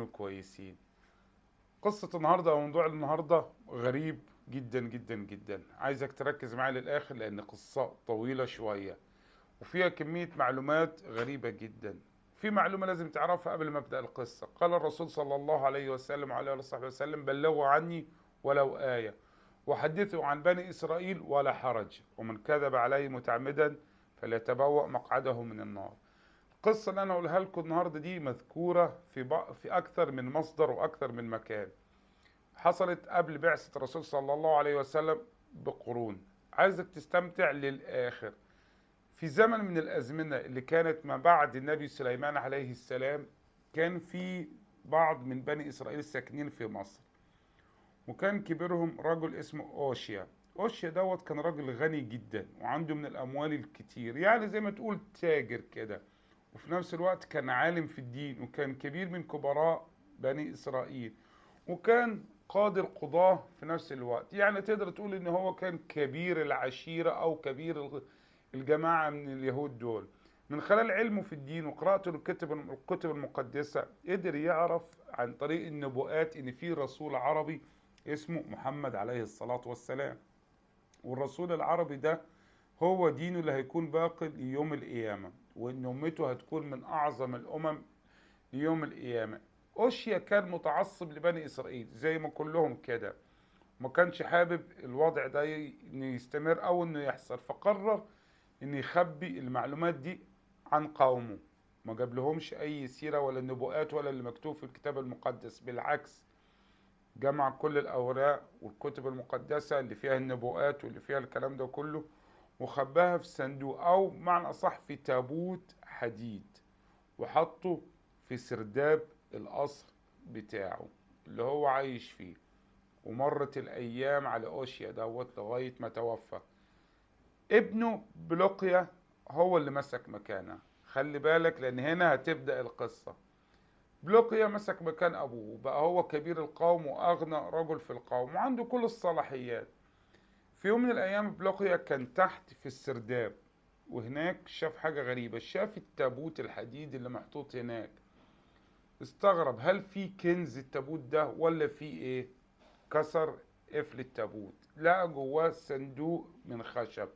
يكونوا كويسين قصة النهاردة أو موضوع النهاردة غريب جدا جدا جدا عايزك تركز معايا للآخر لأن قصة طويلة شوية وفيها كمية معلومات غريبة جدا في معلومة لازم تعرفها قبل ما أبدأ القصة قال الرسول صلى الله عليه وسلم وعلى آله وصحبه وسلم بلغوا عني ولو آية وحدثوا عن بني إسرائيل ولا حرج ومن كذب علي متعمدا فليتبوأ مقعده من النار القصة اللي أنا أقولها لكم النهاردة دي مذكورة في بق- في أكثر من مصدر وأكثر من مكان حصلت قبل بعثة الرسول صلى الله عليه وسلم بقرون عايزك تستمتع للآخر في زمن من الأزمنة اللي كانت ما بعد النبي سليمان عليه السلام كان في بعض من بني إسرائيل ساكنين في مصر وكان كبيرهم رجل اسمه أوشيا أوشيا دوت كان راجل غني جدا وعنده من الأموال الكتير يعني زي ما تقول تاجر كده وفي نفس الوقت كان عالم في الدين وكان كبير من كبراء بني إسرائيل وكان قاضي القضاة في نفس الوقت يعني تقدر تقول ان هو كان كبير العشيرة او كبير الجماعة من اليهود دول من خلال علمه في الدين وقراءته للكتب الكتب المقدسة قدر يعرف عن طريق النبوءات ان في رسول عربي اسمه محمد عليه الصلاة والسلام والرسول العربي ده هو دينه اللي هيكون باقي ليوم القيامة وان امته هتكون من اعظم الامم ليوم القيامة اوشيا كان متعصب لبني اسرائيل زي ما كلهم كده ما كانش حابب الوضع ده ي- انه يستمر او انه يحصل فقرر انه يخبي المعلومات دي عن قومه ما جاب لهمش اي سيرة ولا النبوءات ولا اللي مكتوب في الكتاب المقدس بالعكس جمع كل الاوراق والكتب المقدسة اللي فيها النبوءات واللي فيها الكلام ده كله وخباها في صندوق او معنى اصح في تابوت حديد وحطه في سرداب القصر بتاعه اللي هو عايش فيه ومرت الايام على اوشيا دوت لغايه ما توفى ابنه بلوقيا هو اللي مسك مكانه خلي بالك لان هنا هتبدا القصه بلوقيا مسك مكان ابوه بقى هو كبير القوم واغنى رجل في القوم وعنده كل الصلاحيات في يوم من الايام بلوقيا كان تحت في السرداب وهناك شاف حاجه غريبه شاف التابوت الحديد اللي محطوط هناك استغرب هل في كنز التابوت ده ولا في ايه كسر قفل التابوت لقى جواه صندوق من خشب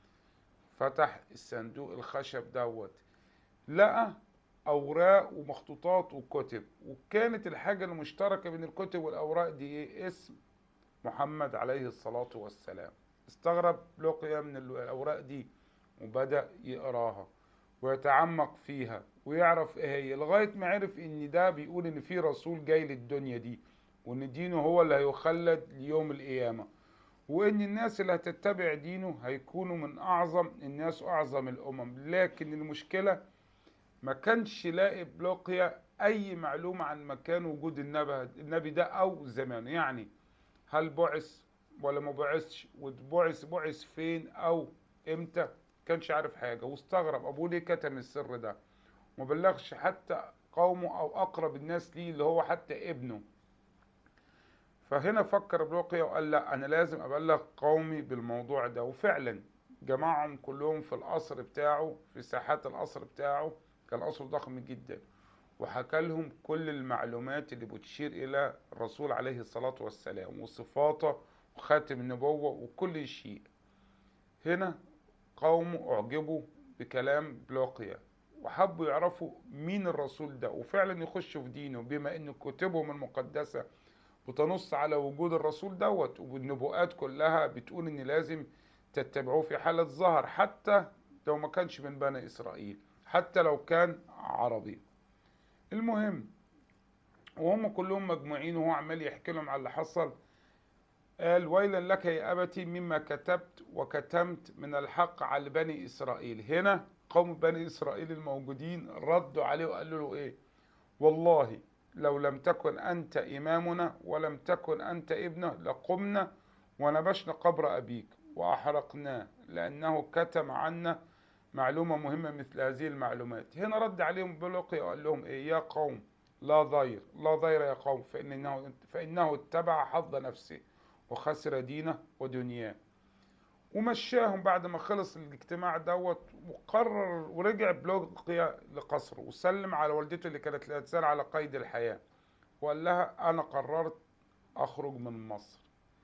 فتح الصندوق الخشب دوت لقى اوراق ومخطوطات وكتب وكانت الحاجه المشتركه بين الكتب والاوراق دي ايه اسم محمد عليه الصلاه والسلام استغرب لقيا من الاوراق دي وبدا يقراها ويتعمق فيها ويعرف ايه هي لغايه ما عرف ان ده بيقول ان في رسول جاي للدنيا دي وان دينه هو اللي هيخلد ليوم القيامه وان الناس اللي هتتبع دينه هيكونوا من اعظم الناس واعظم الامم لكن المشكله ما كانش لاقي بلوقيا اي معلومه عن مكان وجود النبي النبي ده او زمانه يعني هل بعث ولا ما بعثش وبعث بعث فين او امتى كانش عارف حاجه واستغرب ابوه ليه كتم السر ده ما بلغش حتى قومه او اقرب الناس ليه اللي هو حتى ابنه فهنا فكر بلوقيا وقال لا انا لازم ابلغ قومي بالموضوع ده وفعلا جمعهم كلهم في القصر بتاعه في ساحات القصر بتاعه كان قصر ضخم جدا وحكى لهم كل المعلومات اللي بتشير الى الرسول عليه الصلاة والسلام وصفاته وخاتم النبوة وكل شيء هنا قومه اعجبوا بكلام بلوقيا وحبوا يعرفوا مين الرسول ده وفعلا يخشوا في دينه بما ان كتبهم المقدسة بتنص على وجود الرسول دوت والنبوءات كلها بتقول ان لازم تتبعوه في حالة ظهر حتى لو ما كانش من بني اسرائيل حتى لو كان عربي المهم وهم كلهم مجموعين وهو عمال يحكي لهم على اللي حصل قال ويلا لك يا أبتي مما كتبت وكتمت من الحق على بني إسرائيل هنا قوم بني إسرائيل الموجودين ردوا عليه وقالوا له إيه والله لو لم تكن أنت إمامنا ولم تكن أنت ابنه لقمنا ونبشنا قبر أبيك وأحرقناه لأنه كتم عنا معلومة مهمة مثل هذه المعلومات هنا رد عليهم بلقي وقال لهم إيه يا قوم لا ضير لا ضير يا قوم فإنه, فإنه اتبع حظ نفسه وخسر دينه ودنياه ومشاهم بعد ما خلص الاجتماع دوت وقرر ورجع بلوقيا لقصره وسلم على والدته اللي كانت لا تزال على قيد الحياة وقال لها أنا قررت أخرج من مصر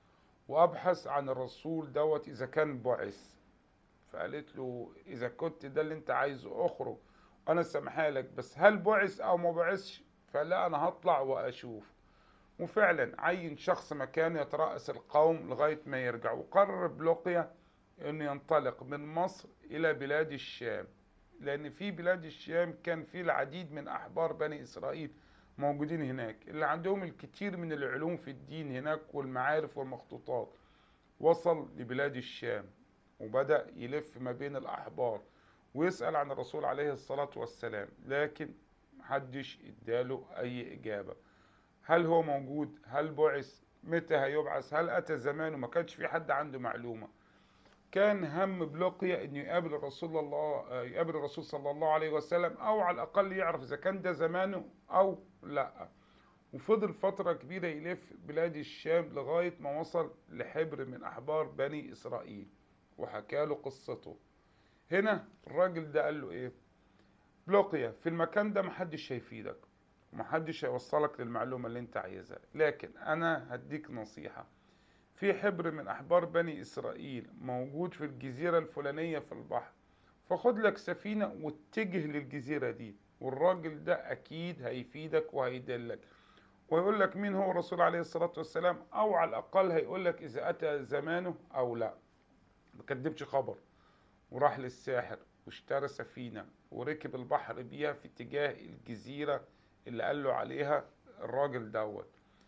وأبحث عن الرسول دوت إذا كان بعث فقالت له إذا كنت ده اللي أنت عايزه أخرج أنا سامحها لك بس هل بعث أو ما بعثش فقال لا أنا هطلع وأشوف وفعلا عين شخص مكانه يترأس القوم لغاية ما يرجع وقرر بلوقيا انه ينطلق من مصر الى بلاد الشام لان في بلاد الشام كان في العديد من احبار بني اسرائيل موجودين هناك اللي عندهم الكثير من العلوم في الدين هناك والمعارف والمخطوطات وصل لبلاد الشام وبدأ يلف ما بين الأحبار ويسأل عن الرسول عليه الصلاة والسلام لكن محدش اداله أي إجابة هل هو موجود هل بعث متى هيبعث هل أتى زمانه ما كانش في حد عنده معلومة كان هم بلوقيا انه يقابل الرسول الله يقابل الرسول صلى الله عليه وسلم او على الاقل يعرف اذا كان ده زمانه او لا وفضل فترة كبيرة يلف بلاد الشام لغاية ما وصل لحبر من احبار بني اسرائيل وحكى له قصته هنا الراجل ده قال له ايه بلوقيا في المكان ده محدش هيفيدك ومحدش هيوصلك للمعلومة اللي انت عايزها لكن انا هديك نصيحة في حبر من أحبار بني إسرائيل موجود في الجزيرة الفلانية في البحر فخد لك سفينة واتجه للجزيرة دي والراجل ده أكيد هيفيدك وهيدلك ويقول لك مين هو الرسول عليه الصلاة والسلام أو على الأقل هيقول لك إذا أتى زمانه أو لا ما كدبش خبر وراح للساحر واشترى سفينة وركب البحر بيها في اتجاه الجزيرة اللي قال له عليها الراجل دوت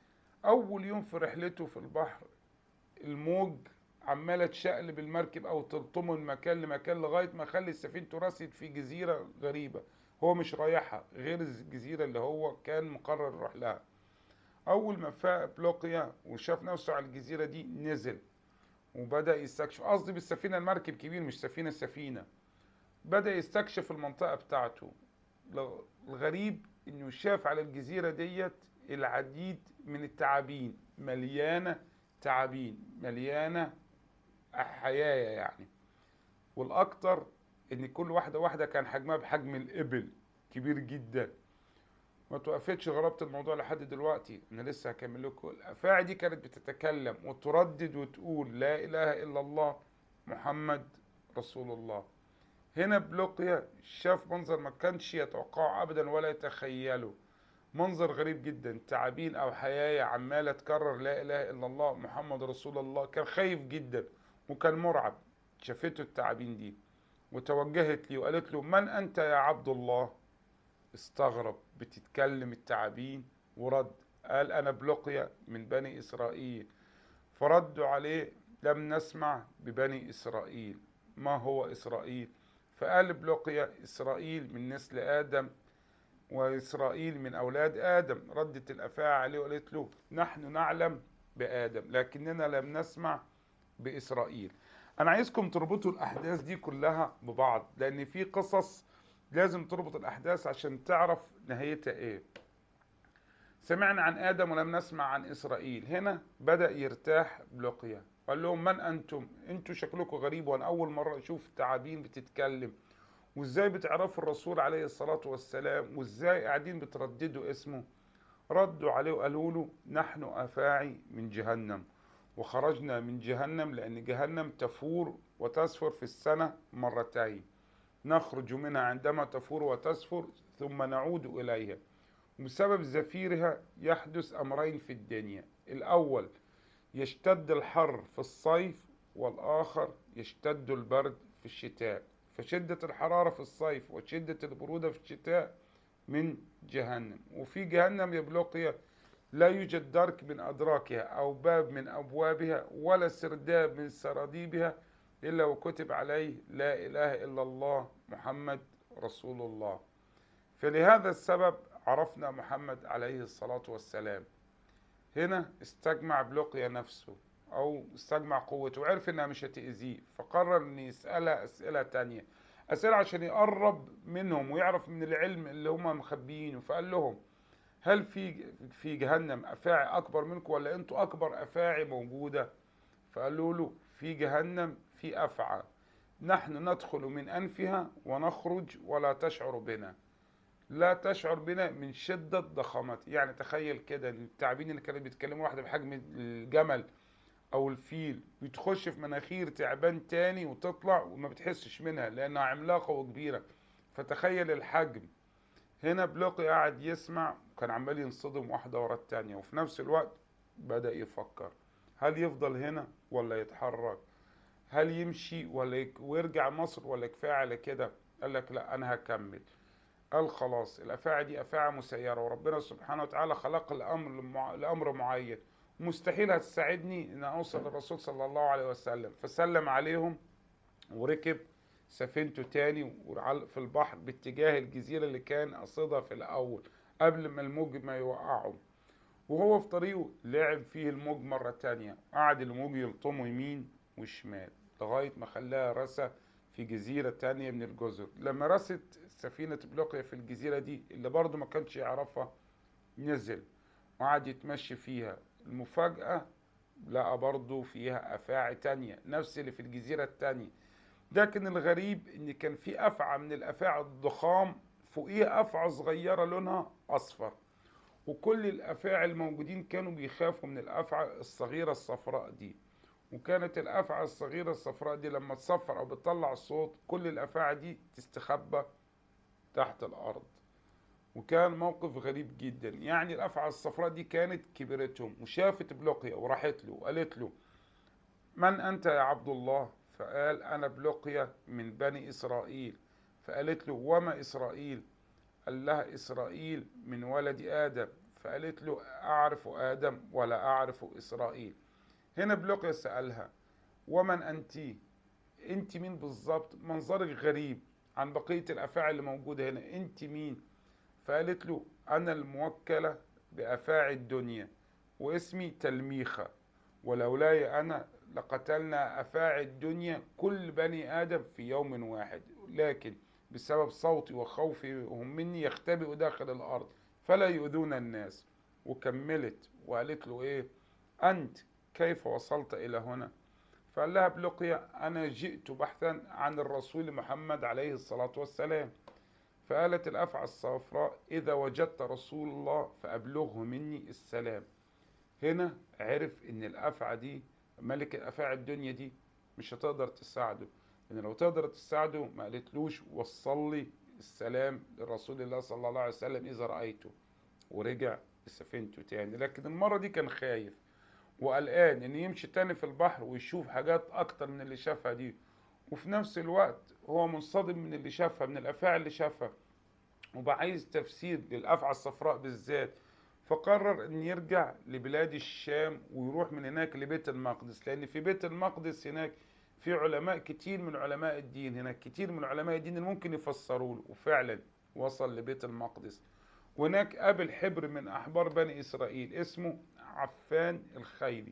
أول يوم في رحلته في البحر الموج عمالة تشقلب المركب أو تلطمه من مكان لمكان لغاية ما خلي سفينته رست في جزيرة غريبة هو مش رايحها غير الجزيرة اللي هو كان مقرر يروح لها أول ما فاق بلوقيا وشاف نفسه على الجزيرة دي نزل وبدأ يستكشف قصدي بالسفينة المركب كبير مش سفينة سفينة بدأ يستكشف المنطقة بتاعته الغريب إنه شاف على الجزيرة ديت العديد من التعابين مليانة تعابين مليانة حيايا يعني والأكتر إن كل واحدة واحدة كان حجمها بحجم الإبل كبير جدا ما توقفتش غرابة الموضوع لحد دلوقتي أنا لسه هكمل لكم الأفاعي دي كانت بتتكلم وتردد وتقول لا إله إلا الله محمد رسول الله هنا بلوقيا شاف منظر ما كانش يتوقعه أبدا ولا يتخيله منظر غريب جدا تعابين او حيايا عماله تكرر لا اله الا الله محمد رسول الله كان خايف جدا وكان مرعب شافته التعابين دي وتوجهت لي وقالت له من انت يا عبد الله استغرب بتتكلم التعابين ورد قال انا بلقيا من بني اسرائيل فردوا عليه لم نسمع ببني اسرائيل ما هو اسرائيل فقال بلقيا اسرائيل من نسل ادم وإسرائيل من أولاد آدم ردت الأفاعي عليه وقالت له نحن نعلم بآدم لكننا لم نسمع بإسرائيل أنا عايزكم تربطوا الأحداث دي كلها ببعض لأن في قصص لازم تربط الأحداث عشان تعرف نهايتها إيه سمعنا عن آدم ولم نسمع عن إسرائيل هنا بدأ يرتاح بلقيا قال لهم من أنتم أنتوا شكلكم غريب وأنا أول مرة أشوف تعابين بتتكلم وازاي بتعرفوا الرسول عليه الصلاة والسلام وازاي قاعدين بترددوا اسمه ردوا عليه وقالوا له نحن أفاعي من جهنم وخرجنا من جهنم لأن جهنم تفور وتسفر في السنة مرتين نخرج منها عندما تفور وتسفر ثم نعود إليها وبسبب زفيرها يحدث أمرين في الدنيا الأول يشتد الحر في الصيف والآخر يشتد البرد في الشتاء فشدة الحرارة في الصيف وشدة البرودة في الشتاء من جهنم وفي جهنم يا بلوقيا لا يوجد درك من أدراكها أو باب من أبوابها ولا سرداب من سراديبها إلا وكتب عليه لا إله إلا الله محمد رسول الله فلهذا السبب عرفنا محمد عليه الصلاة والسلام هنا استجمع بلوقيا نفسه او استجمع قوته وعرف انها مش هتأذيه فقرر ان يسألها اسئلة تانية اسئلة عشان يقرب منهم ويعرف من العلم اللي هم مخبيينه فقال لهم هل في في جهنم افاعي اكبر منكم ولا انتوا اكبر افاعي موجودة فقالوا له في جهنم في افعى نحن ندخل من انفها ونخرج ولا تشعر بنا لا تشعر بنا من شدة ضخامته يعني تخيل كده التعابين اللي كانوا بيتكلموا واحدة بحجم الجمل او الفيل بتخش في مناخير تعبان تاني وتطلع وما بتحسش منها لانها عملاقة وكبيرة فتخيل الحجم هنا بلوقي قاعد يسمع وكان عمال ينصدم واحدة ورا التانية وفي نفس الوقت بدأ يفكر هل يفضل هنا ولا يتحرك هل يمشي ولا يك... ويرجع مصر ولا كفاية على كده قال لك لا انا هكمل قال خلاص الافاعي دي افاعي مسيره وربنا سبحانه وتعالى خلق الامر لمع... لامر معين مستحيل هتساعدني ان اوصل للرسول صلى الله عليه وسلم فسلم عليهم وركب سفينته تاني وعل- في البحر باتجاه الجزيره اللي كان قصدها في الاول قبل ما الموج ما يوقعه وهو في طريقه لعب فيه الموج مرة تانية قعد الموج يلطمه يمين وشمال لغاية ما خلاها رسى في جزيرة تانية من الجزر لما رست سفينة بلوقيا في الجزيرة دي اللي برضه ما كانش يعرفها نزل وقعد يتمشي فيها المفاجأة لقى برضه فيها أفاعي تانية نفس اللي في الجزيرة التانية لكن الغريب إن كان في أفعى من الأفاعي الضخام فوقيه أفعى صغيرة لونها أصفر وكل الأفاعي الموجودين كانوا بيخافوا من الأفعى الصغيرة الصفراء دي وكانت الأفعى الصغيرة الصفراء دي لما تصفر أو بتطلع صوت كل الأفاعي دي تستخبى تحت الأرض وكان موقف غريب جدا يعني الأفعى الصفراء دي كانت كبرتهم وشافت بلقيا وراحت له وقالت له من أنت يا عبد الله فقال أنا بلقيا من بني إسرائيل فقالت له وما إسرائيل قال لها إسرائيل من ولد آدم فقالت له أعرف آدم ولا أعرف إسرائيل هنا بلقيا سألها ومن أنت أنت مين بالظبط منظرك غريب عن بقية الأفاعي اللي موجودة هنا أنت مين فقالت له أنا الموكلة بأفاعي الدنيا واسمي تلميخة ولولاي أنا لقتلنا أفاعي الدنيا كل بني آدم في يوم واحد لكن بسبب صوتي وخوفهم مني يختبئوا داخل الأرض فلا يؤذون الناس وكملت وقالت له إيه أنت كيف وصلت إلى هنا فقال لها بلقيا أنا جئت بحثا عن الرسول محمد عليه الصلاة والسلام فقالت الأفعى الصفراء إذا وجدت رسول الله فأبلغه مني السلام هنا عرف إن الأفعى دي ملك الأفاعي الدنيا دي مش هتقدر تساعده لأن لو تقدر تساعده ما قالتلوش وصل لي السلام لرسول الله صلى الله عليه وسلم إذا رأيته ورجع لسفينته تاني لكن المرة دي كان خايف وقلقان إن يمشي تاني في البحر ويشوف حاجات أكتر من اللي شافها دي وفي نفس الوقت هو منصدم من اللي شافها من الأفاعي اللي شافها وبقى عايز تفسير للأفعى الصفراء بالذات فقرر ان يرجع لبلاد الشام ويروح من هناك لبيت المقدس لان في بيت المقدس هناك في علماء كتير من علماء الدين هناك كتير من علماء الدين اللي ممكن يفسروا له وفعلا وصل لبيت المقدس وهناك قابل حبر من احبار بني اسرائيل اسمه عفان الخيري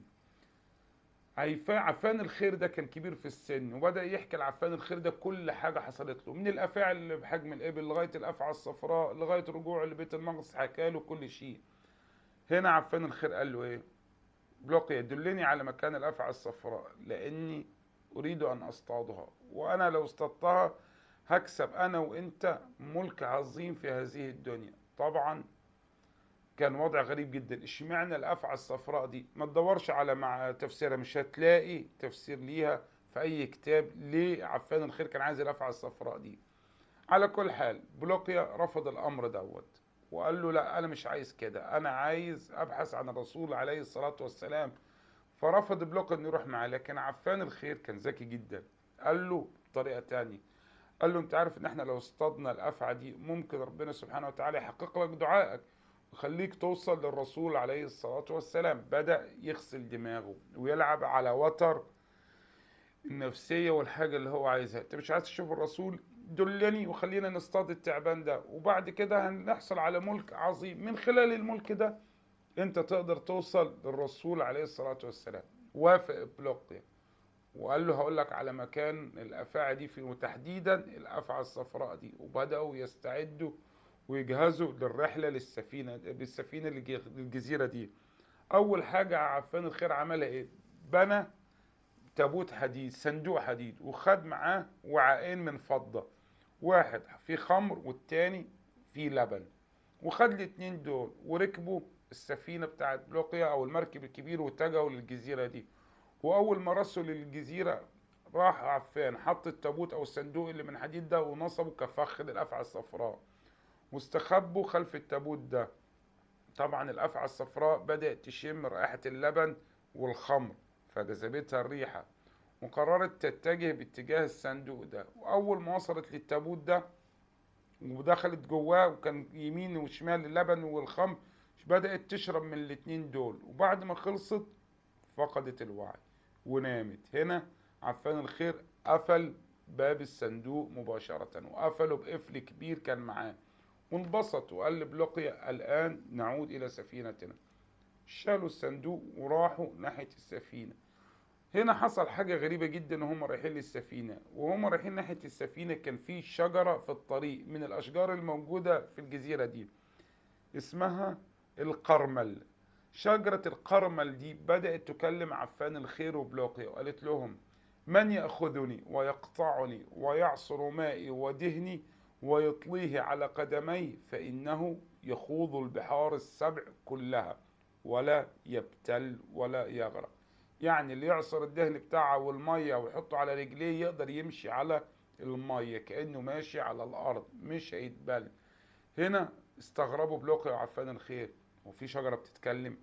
عيفا- عفان الخير ده كان كبير في السن وبدأ يحكي لعفان الخير ده كل حاجة حصلت له من الأفاعي اللي بحجم الإبل لغاية الأفعى الصفراء لغاية رجوعه لبيت المقدس حكى له كل شيء هنا عفان الخير قال له إيه بلقي دلني على مكان الأفعى الصفراء لأني أريد أن أصطادها وأنا لو اصطادتها هكسب أنا وأنت ملك عظيم في هذه الدنيا طبعا كان وضع غريب جدا اشمعنى الافعى الصفراء دي ما تدورش على مع تفسيرها مش هتلاقي تفسير ليها في اي كتاب ليه عفان الخير كان عايز الافعى الصفراء دي على كل حال بلوقيا رفض الامر دوت وقال له لا انا مش عايز كده انا عايز ابحث عن الرسول عليه الصلاة والسلام فرفض بلوقيا انه يروح معاه لكن عفان الخير كان ذكي جدا قال له بطريقة تانية قال له انت عارف ان احنا لو اصطادنا الافعى دي ممكن ربنا سبحانه وتعالى يحقق لك دعائك وخليك توصل للرسول عليه الصلاة والسلام بدأ يغسل دماغه ويلعب على وتر النفسية والحاجة اللي هو عايزها انت مش عايز تشوف الرسول دلني وخلينا نصطاد التعبان ده وبعد كده هنحصل على ملك عظيم من خلال الملك ده انت تقدر توصل للرسول عليه الصلاة والسلام وافق بلوقيا وقال له هقول لك على مكان الافاعي دي فيه وتحديدا الافعى الصفراء دي وبداوا يستعدوا ويجهزوا للرحله للسفينه بالسفينه للج- للجزيره دي اول حاجه عفان الخير عملها ايه بنى تابوت حديد صندوق حديد وخد معاه وعاءين من فضه واحد فيه خمر والتاني فيه لبن وخد الاتنين دول وركبوا السفينة بتاعت بلوقيا أو المركب الكبير واتجهوا للجزيرة دي وأول ما رسوا للجزيرة راح عفان حط التابوت أو الصندوق اللي من حديد ده ونصبه كفخ للأفعى الصفراء واستخبوا خلف التابوت ده طبعا الأفعى الصفراء بدأت تشم رائحة اللبن والخمر فجذبتها الريحة وقررت تتجه باتجاه الصندوق ده وأول ما وصلت للتابوت ده ودخلت جواه وكان يمين وشمال اللبن والخمر بدأت تشرب من الاتنين دول وبعد ما خلصت فقدت الوعي ونامت هنا عفان الخير قفل باب الصندوق مباشرة وقفله بقفل كبير كان معاه وانبسط وقال لبلقيا الآن نعود إلى سفينتنا شالوا الصندوق وراحوا ناحية السفينة هنا حصل حاجة غريبة جدا وهم رايحين للسفينة وهم رايحين ناحية السفينة كان في شجرة في الطريق من الأشجار الموجودة في الجزيرة دي اسمها القرمل شجرة القرمل دي بدأت تكلم عفان الخير وبلوقيا وقالت لهم من يأخذني ويقطعني ويعصر مائي ودهني ويطليه على قدميه فإنه يخوض البحار السبع كلها ولا يبتل ولا يغرق يعني اللي يعصر الدهن بتاعه والمية ويحطه على رجليه يقدر يمشي على المية كأنه ماشي على الأرض مش هيتبل هنا استغربوا بلوقيا وعفان الخير وفي شجرة بتتكلم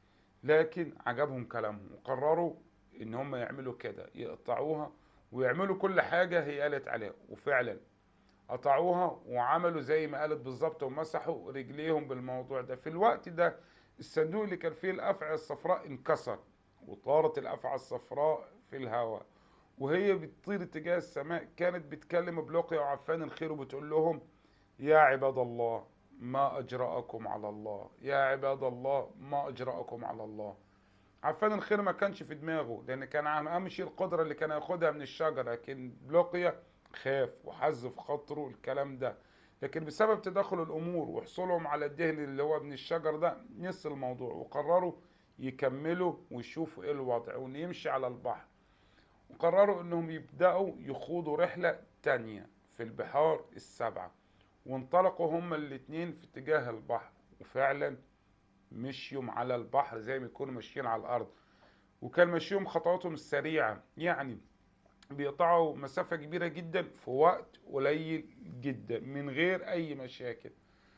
لكن عجبهم كلامهم وقرروا ان هم يعملوا كده يقطعوها ويعملوا كل حاجة هي قالت عليها وفعلا قطعوها وعملوا زي ما قالت بالظبط ومسحوا رجليهم بالموضوع ده في الوقت ده الصندوق اللي كان فيه الأفعى الصفراء انكسر وطارت الأفعى الصفراء في الهواء وهي بتطير اتجاه السماء كانت بتكلم بلوقيا وعفان الخير وبتقول لهم يا عباد الله ما أجرأكم على الله يا عباد الله ما أجرأكم على الله عفان الخير ما كانش في دماغه لأن كان أمشي القدرة اللي كان ياخدها من الشجرة لكن بلوقيا خاف وحز في خاطره الكلام ده لكن بسبب تداخل الأمور وحصولهم على الدهن اللي هو من الشجر ده نسي الموضوع وقرروا يكملوا ويشوفوا ايه الوضع وان يمشي على البحر وقرروا انهم يبدأوا يخوضوا رحلة تانية في البحار السبعة وانطلقوا هما الاتنين في اتجاه البحر وفعلا مشيوا على البحر زي ما يكونوا ماشيين على الارض وكان مشيهم خطواتهم السريعة يعني بيقطعوا مسافة كبيرة جدا في وقت قليل جدا من غير اي مشاكل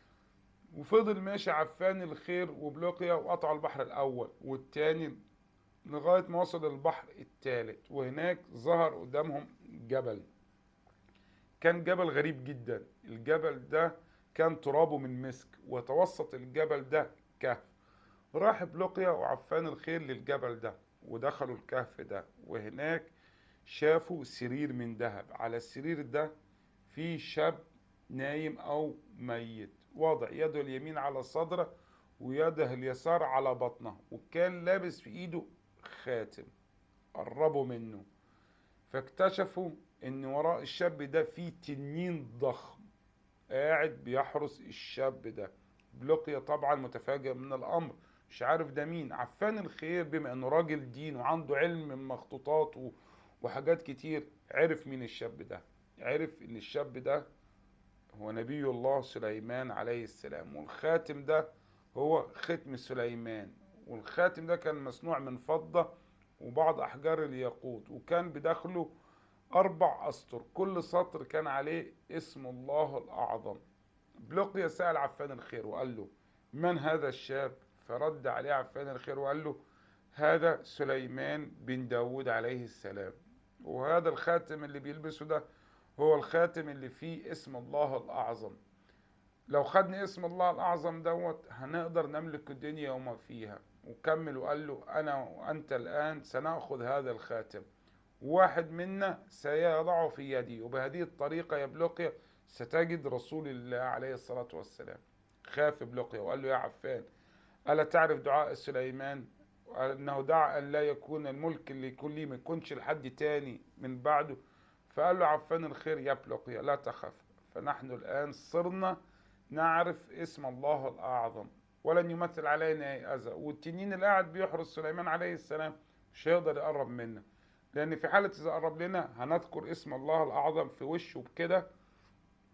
وفضل ماشي عفان الخير وبلوقيا وقطعوا البحر الاول والتاني لغاية ما وصل البحر التالت وهناك ظهر قدامهم جبل كان جبل غريب جدا الجبل ده كان ترابه من مسك وتوسط الجبل ده كهف راح بلوقيا وعفان الخير للجبل ده ودخلوا الكهف ده وهناك شافوا سرير من ذهب على السرير ده في شاب نايم او ميت واضع يده اليمين على صدره ويده اليسار على بطنه وكان لابس في ايده خاتم قربوا منه فاكتشفوا ان وراء الشاب ده في تنين ضخم قاعد بيحرس الشاب ده بلوقيا طبعا متفاجئ من الامر مش عارف ده مين عفان الخير بما انه راجل دين وعنده علم من مخطوطات وحاجات كتير عرف مين الشاب ده عرف ان الشاب ده هو نبي الله سليمان عليه السلام والخاتم ده هو ختم سليمان والخاتم ده كان مصنوع من فضة وبعض أحجار الياقوت وكان بداخله أربع أسطر كل سطر كان عليه اسم الله الأعظم بلقيا سأل عفان الخير وقال له من هذا الشاب فرد عليه عفان الخير وقال له هذا سليمان بن داود عليه السلام وهذا الخاتم اللي بيلبسه ده هو الخاتم اللي فيه اسم الله الأعظم لو خدنا اسم الله الأعظم دوت هنقدر نملك الدنيا وما فيها وكمل وقال له أنا وأنت الآن سنأخذ هذا الخاتم واحد منا سيضعه في يدي وبهذه الطريقة يا بلوقيا ستجد رسول الله عليه الصلاة والسلام خاف بلوقيا وقال له يا عفان ألا تعرف دعاء سليمان أنه دعا أن لا يكون الملك اللي يكون لي ما يكونش لحد تاني من بعده فقال له عفان الخير يا بلوقيا لا تخف فنحن الآن صرنا نعرف اسم الله الأعظم ولن يمثل علينا أي أذى والتنين اللي قاعد بيحرس سليمان عليه السلام مش هيقدر يقرب منا لأن في حالة إذا قرب لنا هنذكر اسم الله الأعظم في وشه بكده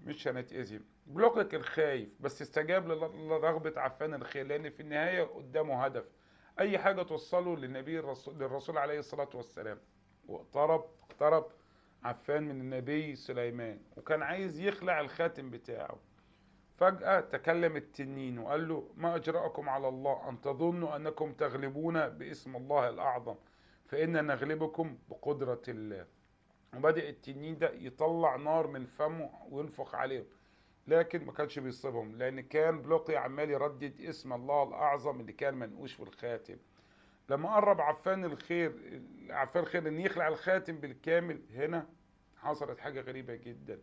مش هنتأذي بلوقيا كان خايف بس استجاب لل- لرغبة عفان الخير لأن في النهاية قدامه هدف أي حاجة توصله للنبي الرسول للرسول عليه الصلاة والسلام واقترب اقترب عفان من النبي سليمان وكان عايز يخلع الخاتم بتاعه فجأة تكلم التنين وقال له ما أجرأكم على الله أن تظنوا أنكم تغلبون باسم الله الأعظم فإن نغلبكم بقدرة الله وبدأ التنين ده يطلع نار من فمه وينفخ عليهم لكن ما كانش بيصيبهم لأن كان بلوقي عمال يردد اسم الله الأعظم اللي كان منقوش في الخاتم لما قرب عفان الخير عفان الخير ان يخلع الخاتم بالكامل هنا حصلت حاجة غريبة جدا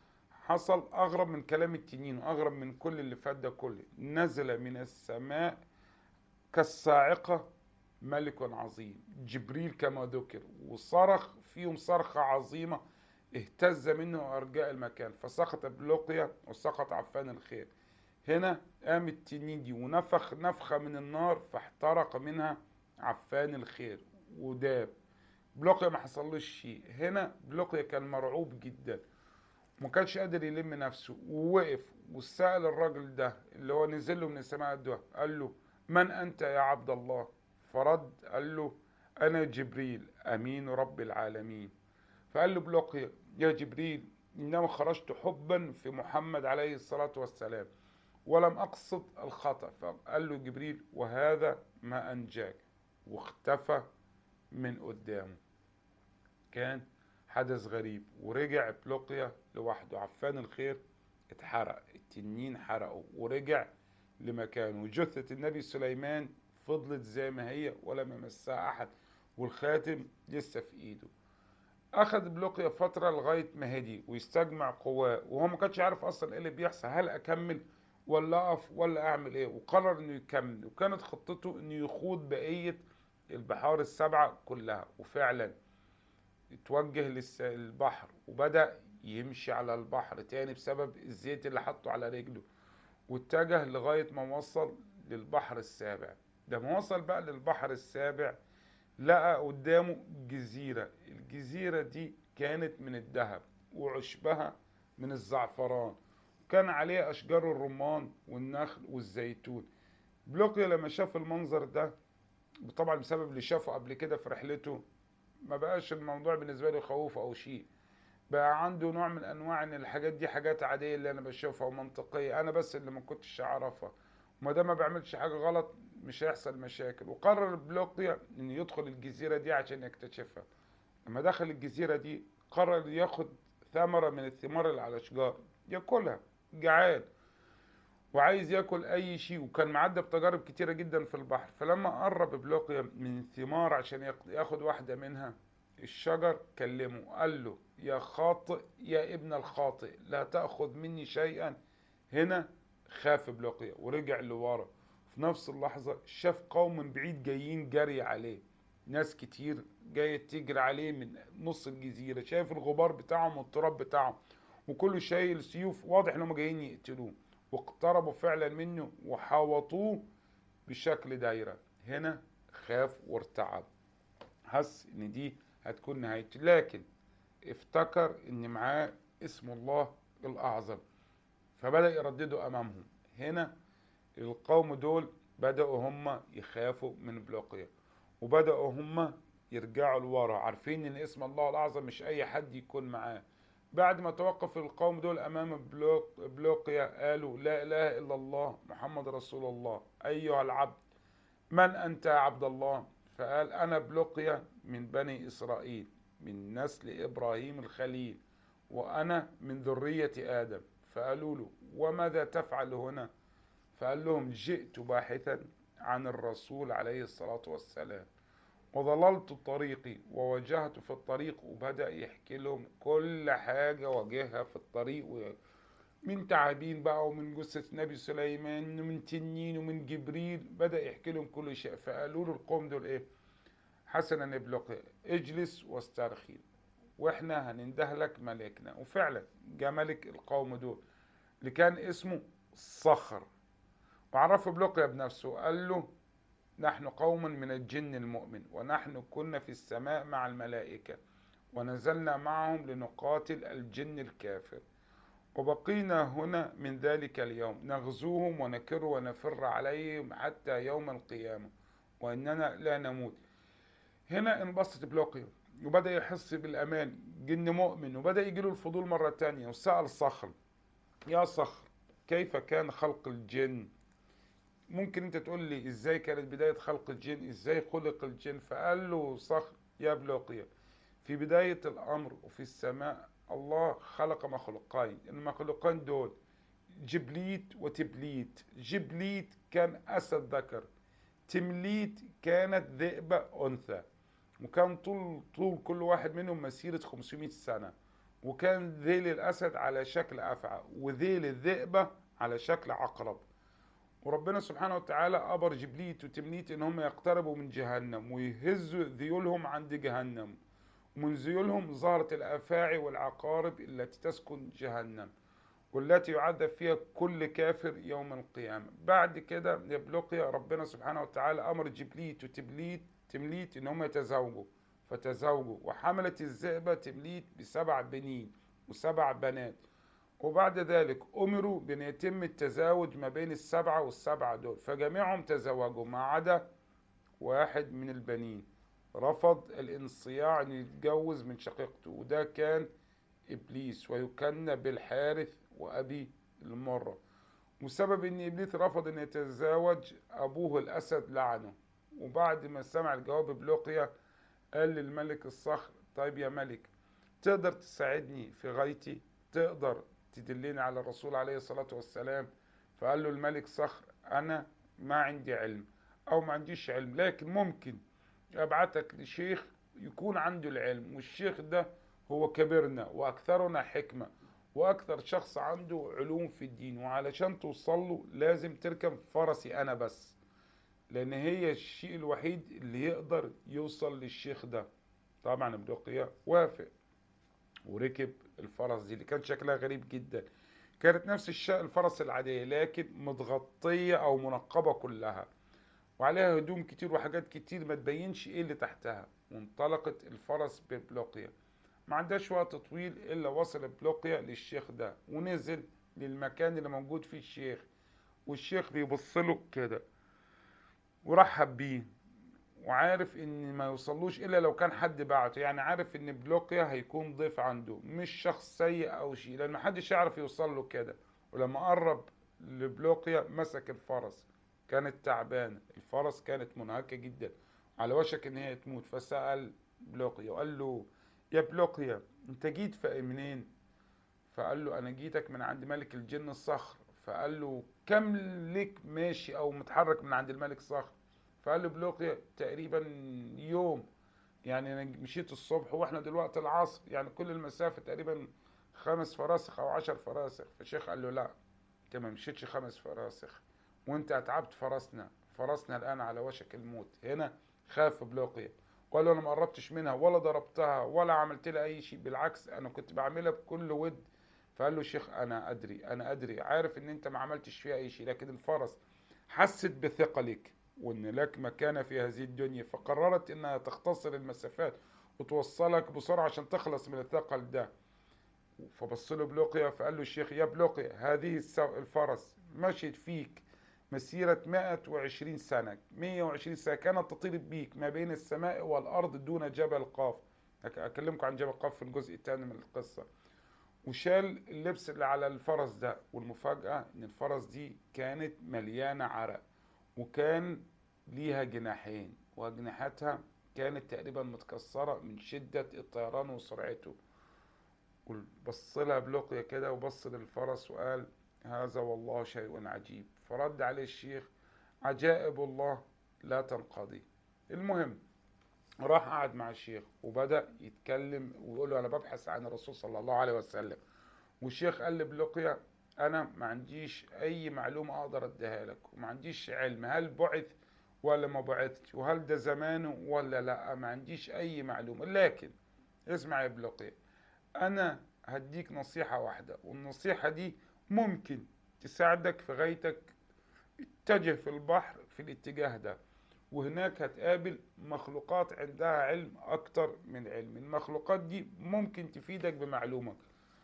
حصل أغرب من كلام التنين وأغرب من كل اللي فات ده كله نزل من السماء كالصاعقة ملك عظيم جبريل كما ذكر وصرخ فيهم صرخة عظيمة اهتز منه أرجاء المكان فسقط بلوقيا وسقط عفان الخير هنا قام التنين دي ونفخ نفخة من النار فاحترق منها عفان الخير وداب بلوقيا ما حصلوش شيء هنا بلوقيا كان مرعوب جدا ما كانش قادر يلم نفسه ووقف وسأل الراجل ده اللي هو نزل له من السماء ده قال له من أنت يا عبد الله فرد قال له أنا جبريل أمين رب العالمين فقال له بلوقيا يا جبريل إنما خرجت حبا في محمد عليه الصلاة والسلام ولم أقصد الخطأ فقال له جبريل وهذا ما أنجاك واختفى من قدامه كان حدث غريب ورجع بلوقيا لوحده عفان الخير اتحرق التنين حرقه ورجع لمكانه وجثة النبي سليمان فضلت زي ما هي ولم يمسها أحد والخاتم لسه في إيده أخذ بلوقيا فترة لغاية ما هدي ويستجمع قواه وهو ما كانش عارف أصلا إيه اللي بيحصل هل أكمل ولا أقف ولا أعمل إيه وقرر إنه يكمل وكانت خطته إنه يخوض بقية البحار السبعة كلها وفعلا اتوجه للبحر وبدأ يمشي على البحر تاني بسبب الزيت اللي حطه على رجله واتجه لغاية ما وصل للبحر السابع ده ما وصل بقى للبحر السابع لقى قدامه جزيرة الجزيرة دي كانت من الذهب وعشبها من الزعفران كان عليها أشجار الرمان والنخل والزيتون بلوقيا لما شاف المنظر ده طبعا بسبب اللي شافه قبل كده في رحلته ما بقاش الموضوع بالنسبه له خوف او شيء بقى عنده نوع من انواع ان الحاجات دي حاجات عاديه اللي انا بشوفها ومنطقيه انا بس اللي ما كنتش اعرفها وما دام ما بعملش حاجه غلط مش هيحصل مشاكل وقرر بلوقيا انه يدخل الجزيره دي عشان يكتشفها لما دخل الجزيره دي قرر ياخد ثمره من الثمار اللي على الاشجار ياكلها جعان وعايز ياكل اي شيء وكان معدى بتجارب كتيره جدا في البحر فلما قرب بلوقيا من الثمار عشان ياخد واحده منها الشجر كلمه قال له يا خاطئ يا ابن الخاطئ لا تاخذ مني شيئا هنا خاف بلوقيا ورجع لورا في نفس اللحظه شاف قوم من بعيد جايين جري عليه ناس كتير جايه تجري عليه من نص الجزيره شايف الغبار بتاعهم والتراب بتاعهم وكله شايل سيوف واضح انهم جايين يقتلوه واقتربوا فعلا منه وحاوطوه بشكل دايرة هنا خاف وارتعب حس ان دي هتكون نهايته لكن افتكر ان معاه اسم الله الاعظم فبدأ يردده امامهم هنا القوم دول بدأوا هم يخافوا من بلوقيا وبدأوا هم يرجعوا لورا عارفين ان اسم الله الاعظم مش اي حد يكون معاه بعد ما توقف القوم دول امام بلوق بلوقيا قالوا لا اله الا الله محمد رسول الله ايها العبد من انت يا عبد الله فقال انا بلوقيا من بني اسرائيل من نسل ابراهيم الخليل وانا من ذريه ادم فقالوا له وماذا تفعل هنا فقال لهم جئت باحثا عن الرسول عليه الصلاه والسلام وضللت طريقي ووجهت في الطريق وبدأ يحكي لهم كل حاجة واجهها في الطريق من تعابين بقى ومن جثة نبي سليمان ومن تنين ومن جبريل بدأ يحكي لهم كل شيء فقالوا له القوم دول ايه حسنا ابلق اجلس واسترخي واحنا هننده لك ملكنا وفعلا جاء ملك القوم دول اللي كان اسمه صخر وعرفه بلقيا بنفسه قال له نحن قوم من الجن المؤمن ونحن كنا في السماء مع الملائكة ونزلنا معهم لنقاتل الجن الكافر وبقينا هنا من ذلك اليوم نغزوهم ونكر ونفر عليهم حتى يوم القيامة وإننا لا نموت هنا انبسط بلوقيو وبدأ يحس بالأمان جن مؤمن وبدأ يجيله الفضول مرة تانية وسأل صخر يا صخر كيف كان خلق الجن ممكن انت تقول لي ازاي كانت بداية خلق الجن ازاي خلق الجن فقال له صخر يا بلوقيا في بداية الأمر وفي السماء الله خلق مخلوقين المخلوقين دول جبليت وتبليت جبليت كان أسد ذكر تمليت كانت ذئبة أنثى وكان طول طول كل واحد منهم مسيرة 500 سنة وكان ذيل الأسد على شكل أفعى وذيل الذئبة على شكل عقرب وربنا سبحانه وتعالى أمر جبليت وتمنيت إن هم يقتربوا من جهنم ويهزوا ذيولهم عند جهنم ومن ذيولهم ظهرت الأفاعي والعقارب التي تسكن جهنم والتي يعذب فيها كل كافر يوم القيامة بعد كده يبلقي ربنا سبحانه وتعالى أمر جبليت وتبليت تمليت إن هم يتزوجوا فتزوجوا وحملت الذئبة تمليت بسبع بنين وسبع بنات وبعد ذلك أمروا بأن يتم التزاوج ما بين السبعة والسبعة دول فجميعهم تزوجوا ما عدا واحد من البنين رفض الانصياع أن يتجوز من شقيقته وده كان إبليس ويكنى بالحارث وأبي المرة وسبب أن إبليس رفض أن يتزوج أبوه الأسد لعنه وبعد ما سمع الجواب بلقيا قال للملك الصخر طيب يا ملك تقدر تساعدني في غايتي تقدر تدلني على الرسول عليه الصلاة والسلام فقال له الملك صخر أنا ما عندي علم أو ما عنديش علم لكن ممكن أبعتك لشيخ يكون عنده العلم والشيخ ده هو كبرنا وأكثرنا حكمة وأكثر شخص عنده علوم في الدين وعلشان توصل له لازم تركب فرسي أنا بس لأن هي الشيء الوحيد اللي يقدر يوصل للشيخ ده طبعا ابن قيا وافق وركب الفرس دي اللي كان شكلها غريب جدا كانت نفس الشيء الفرس العادية لكن متغطية أو منقبة كلها وعليها هدوم كتير وحاجات كتير ما تبينش ايه اللي تحتها وانطلقت الفرس ببلوقيا ما عندهاش وقت طويل الا وصل بلوقيا للشيخ ده ونزل للمكان اللي موجود فيه الشيخ والشيخ بيبص له كده ورحب بيه وعارف ان ما يوصلوش الا لو كان حد بعته يعني عارف ان بلوقيا هيكون ضيف عنده مش شخص سيء او شيء لان محدش يعرف يوصل له كده ولما قرب لبلوقيا مسك الفرس كانت تعبانة الفرس كانت منهكة جدا على وشك ان هي تموت فسأل بلوقيا وقال له يا بلوقيا انت جيت في منين فقال له انا جيتك من عند ملك الجن الصخر فقال له كم لك ماشي او متحرك من عند الملك صخر فقال له بلوقيا تقريبا يوم يعني انا مشيت الصبح واحنا دلوقتي العصر يعني كل المسافة تقريبا خمس فراسخ او عشر فراسخ فالشيخ قال له لا انت ما مشيتش خمس فراسخ وانت اتعبت فرسنا فرسنا الان على وشك الموت هنا خاف بلوقيا قال له انا ما قربتش منها ولا ضربتها ولا عملت لها اي شيء بالعكس انا كنت بعملها بكل ود فقال له شيخ انا ادري انا ادري عارف ان انت ما عملتش فيها اي شيء لكن الفرس حست بثقلك وان لك مكانه في هذه الدنيا فقررت انها تختصر المسافات وتوصلك بسرعه عشان تخلص من الثقل ده فبص له بلوقيا فقال له الشيخ يا بلوقيا هذه الفرس مشيت فيك مسيرة 120 سنة 120 سنة كانت تطير بيك ما بين السماء والأرض دون جبل قاف أكلمكم عن جبل قاف في الجزء الثاني من القصة وشال اللبس اللي على الفرس ده والمفاجأة إن الفرس دي كانت مليانة عرق وكان ليها جناحين وأجنحتها كانت تقريبا متكسرة من شدة الطيران وسرعته بص لها بلقية كده وبص للفرس وقال هذا والله شيء عجيب فرد عليه الشيخ عجائب الله لا تنقضي المهم راح قعد مع الشيخ وبدأ يتكلم ويقول له أنا ببحث عن الرسول صلى الله عليه وسلم والشيخ قال لي بلقيا أنا ما عنديش أي معلومة أقدر أديها لك وما عنديش علم هل بعث ولا ما بعثش وهل ده زمانه ولا لا ما عنديش أي معلومة لكن اسمع يا بلقيا أنا هديك نصيحة واحدة والنصيحة دي ممكن تساعدك في غايتك اتجه في البحر في الاتجاه ده وهناك هتقابل مخلوقات عندها علم اكتر من علم المخلوقات دي ممكن تفيدك بمعلومك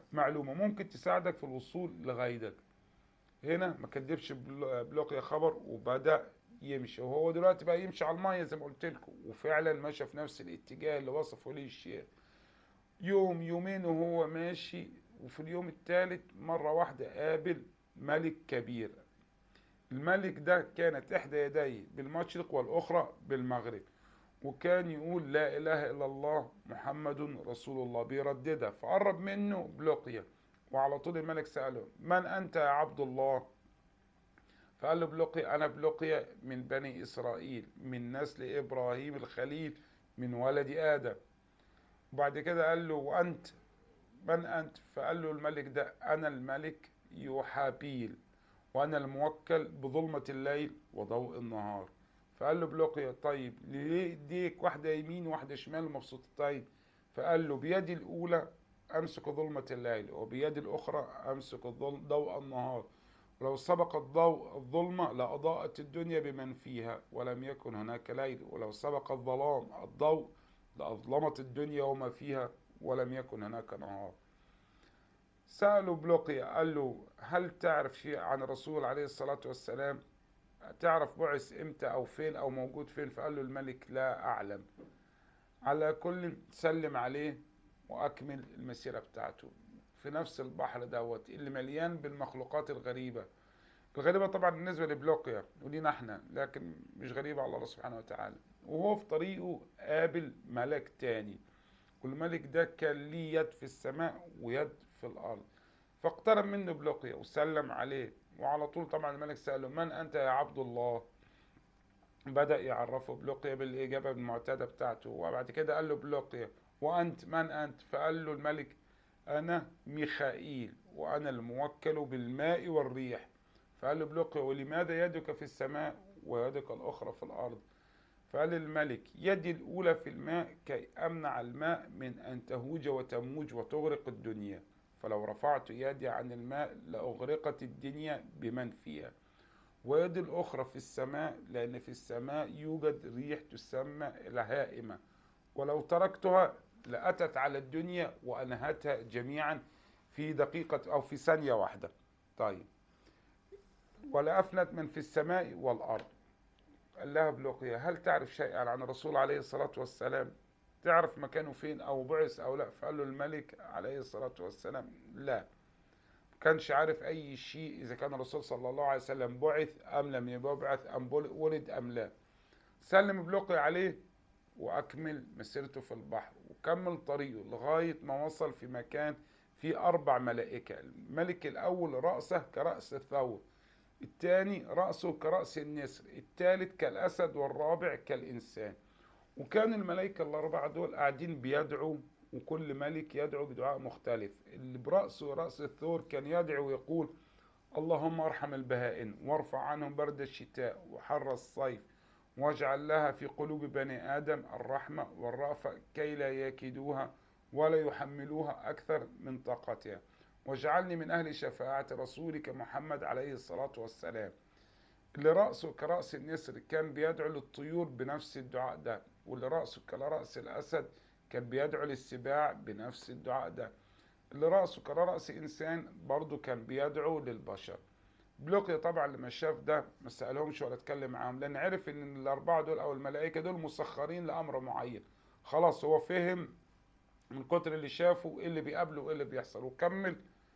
معلومة ممكن تساعدك في الوصول لغايتك هنا ما كدبش بل- بلقيا خبر وبدأ يمشي وهو دلوقتي بقى يمشي على المية زي ما قلت لكم وفعلا مشى في نفس الاتجاه اللي وصفه ليه الشيخ يوم يومين وهو ماشي وفي اليوم الثالث مرة واحدة قابل ملك كبير الملك ده كانت إحدى يديه بالمشرق والأخرى بالمغرب وكان يقول لا إله إلا الله محمد رسول الله بيرددها فقرب منه بلقيا وعلى طول الملك سأله من أنت يا عبد الله فقال له بلقيا أنا بلقيا من بني إسرائيل من نسل إبراهيم الخليل من ولد آدم وبعد كده قال له وأنت من أنت فقال له الملك ده أنا الملك يوحابيل وأنا الموكل بظلمة الليل وضوء النهار فقال له بلقيا طيب ليه ايديك واحدة يمين واحدة شمال مبسوطتين فقال له بيدي الأولى أمسك ظلمة الليل وبيدي الأخرى أمسك الظل- ضوء النهار ولو سبق الضوء الظلمة لأضاءت الدنيا بمن فيها ولم يكن هناك ليل ولو سبق الظلام الضوء لأظلمت الدنيا وما فيها ولم يكن هناك نهار سألوا بلقيا قال له هل تعرف شيء عن الرسول عليه الصلاة والسلام تعرف بعث امتى او فين او موجود فين فقال له الملك لا اعلم على كل سلم عليه واكمل المسيرة بتاعته في نفس البحر دوت اللي مليان بالمخلوقات الغريبة الغريبة طبعا بالنسبة لبلوقيا ولينا احنا لكن مش غريبة على الله سبحانه وتعالى وهو في طريقه قابل ملك تاني والملك ده كان ليه يد في السماء ويد في الأرض فاقترب منه بلقيا وسلم عليه وعلى طول طبعا الملك سأله من أنت يا عبد الله بدأ يعرفه بلقيا بالإجابة المعتادة بتاعته وبعد كده قال له بلقيا وأنت من أنت فقال له الملك أنا ميخائيل وأنا الموكل بالماء والريح فقال له بلقيا ولماذا يدك في السماء ويدك الأخرى في الأرض فقال الملك يدي الأولى في الماء كي أمنع الماء من أن تهوج وتموج وتغرق الدنيا فلو رفعت يدي عن الماء لأغرقت الدنيا بمن فيها ويدي الأخرى في السماء لأن في السماء يوجد ريح تسمى الهائمة ولو تركتها لأتت على الدنيا وأنهتها جميعا في دقيقة أو في ثانية واحدة طيب ولأفنت من في السماء والأرض قال لها بلقيا هل تعرف شيئا عن الرسول عليه الصلاة والسلام تعرف مكانه فين أو بعث أو لا فقال له الملك عليه الصلاة والسلام لا كانش عارف أي شيء إذا كان الرسول صلى الله عليه وسلم بعث أم لم يبعث أم بل- ولد أم لا سلم بلقي عليه وأكمل مسيرته في البحر وكمل طريقه لغاية ما وصل في مكان فيه أربع ملائكة الملك الأول رأسه كرأس الثور الثاني رأسه كرأس النسر الثالث كالأسد والرابع كالإنسان وكان الملائكة الأربعة دول قاعدين بيدعوا وكل ملك يدعو بدعاء مختلف اللي برأسه رأس الثور كان يدعو ويقول اللهم ارحم البهائم وارفع عنهم برد الشتاء وحر الصيف واجعل لها في قلوب بني آدم الرحمة والرأفة كي لا يكيدوها ولا يحملوها أكثر من طاقتها واجعلني من أهل شفاعة رسولك محمد عليه الصلاة والسلام اللي رأسه كرأس النسر كان بيدعو للطيور بنفس الدعاء ده واللي رأسه كرأس الأسد كان بيدعو للسباع بنفس الدعاء ده اللي رأسه كرأس إنسان برضه كان بيدعو للبشر بلوقيا طبعا لما شاف ده ما سألهمش ولا اتكلم معاهم لأن عرف إن الأربعة دول أو الملائكة دول مسخرين لأمر معين خلاص هو فهم من كتر اللي شافه ايه اللي بيقابله وايه اللي بيحصل وكمل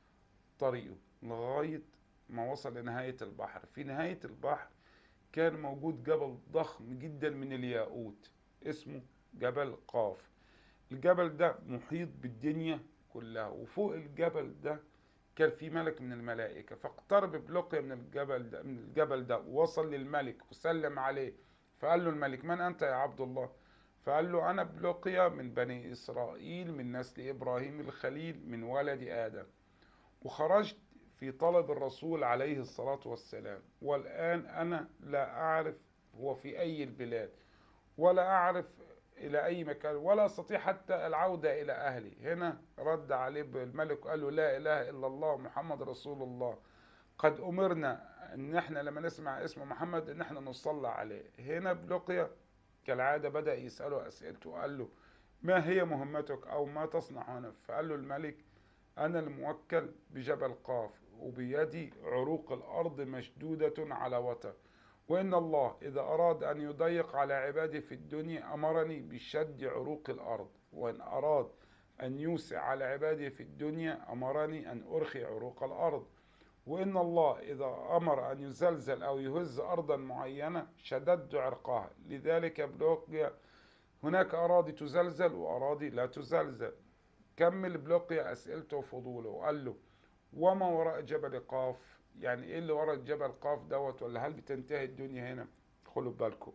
طريقه لغاية ما وصل لنهاية البحر في نهاية البحر كان موجود جبل ضخم جدا من الياقوت اسمه جبل قاف الجبل ده محيط بالدنيا كلها وفوق الجبل ده كان في ملك من الملائكة فاقترب بلقيا من الجبل ده من الجبل ده ووصل للملك وسلم عليه فقال له الملك من أنت يا عبد الله فقال له أنا بلقيا من بني إسرائيل من نسل إبراهيم الخليل من ولد آدم وخرجت في طلب الرسول عليه الصلاة والسلام والآن أنا لا أعرف هو في أي البلاد ولا أعرف إلى أي مكان ولا أستطيع حتى العودة إلى أهلي هنا رد عليه الملك وقال له لا إله إلا الله محمد رسول الله قد أمرنا إن إحنا لما نسمع اسم محمد إن إحنا نصلى عليه هنا بلقيا كالعادة بدأ يسأله أسئلته وقال له ما هي مهمتك أو ما تصنع هنا فقال له الملك أنا الموكل بجبل قاف وبيدي عروق الأرض مشدودة على وتر وإن الله إذا أراد أن يضيق على عباده في الدنيا أمرني بشد عروق الأرض وإن أراد أن يوسع على عباده في الدنيا أمرني أن أرخي عروق الأرض وإن الله إذا أمر أن يزلزل أو يهز أرضا معينة شددت عرقها لذلك بلوقيا هناك أراضي تزلزل وأراضي لا تزلزل كمل بلوقيا أسئلته وفضوله وقال له وما وراء جبل قاف يعني ايه اللي وراء جبل قاف دوت ولا هل بتنتهي الدنيا هنا خلوا بالكم